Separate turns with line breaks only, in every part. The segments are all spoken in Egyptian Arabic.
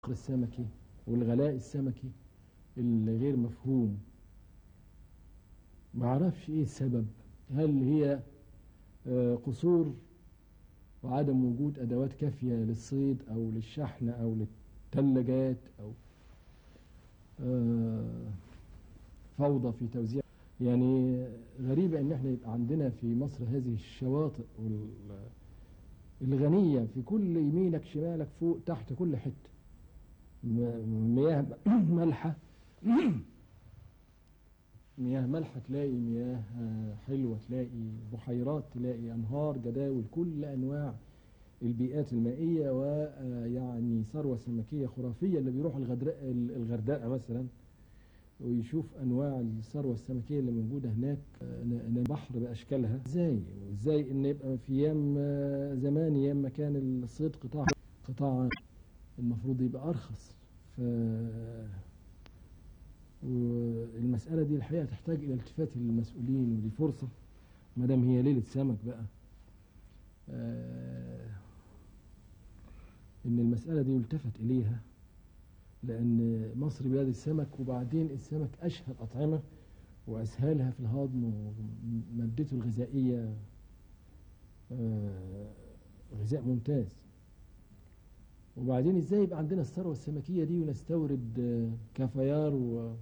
السمكي والغلاء السمكي اللي غير مفهوم ما اعرفش ايه السبب هل هي آه، قصور وعدم وجود ادوات كافيه للصيد او للشحن او للثلاجات او آه، فوضى في توزيع يعني غريبة ان احنا يبقى عندنا في مصر هذه الشواطئ وال- الغنية في كل يمينك شمالك فوق تحت كل حتة م- مياه مالحة مياه مالحة تلاقي مياه آه، حلوة تلاقي بحيرات تلاقي أنهار جداول كل أنواع البيئات المائية ويعني ثروة سمكية خرافية اللي بيروح الغردقة الغردقة مثلا ويشوف أنواع الثروة السمكية اللي موجودة هناك آه، ن- ن- بحر بأشكالها ازاي وازاي ان يبقى في ايام آه، زمان ايام ما كان الصيد قطاع قطاع المفروض يبقى أرخص ف والمسألة دي الحقيقة تحتاج إلى التفات المسؤولين ودي فرصة ما دام هي ليلة سمك بقى آه، إن المسألة دي يلتفت إليها لأن مصر بلاد السمك وبعدين السمك أشهى الأطعمة وأسهلها في الهضم ومادته الغذائية آه، غذاء ممتاز وبعدين ازاي يبقى عندنا الثروة السمكية دي ونستورد آه، كافيار و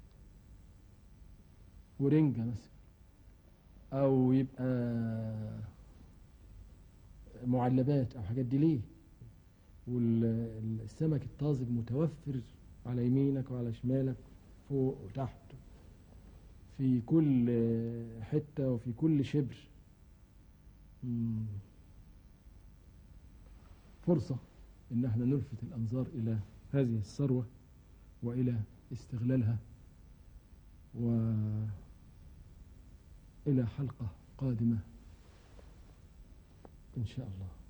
ورنجة مثلا او يبقى معلبات او حاجات دي ليه والسمك الطازج متوفر على يمينك وعلى شمالك فوق وتحت في كل آه، حتة وفي كل شبر مم. فرصة ان احنا نلفت الانظار الى هذه الثروة والى استغلالها والى حلقة قادمة ان شاء الله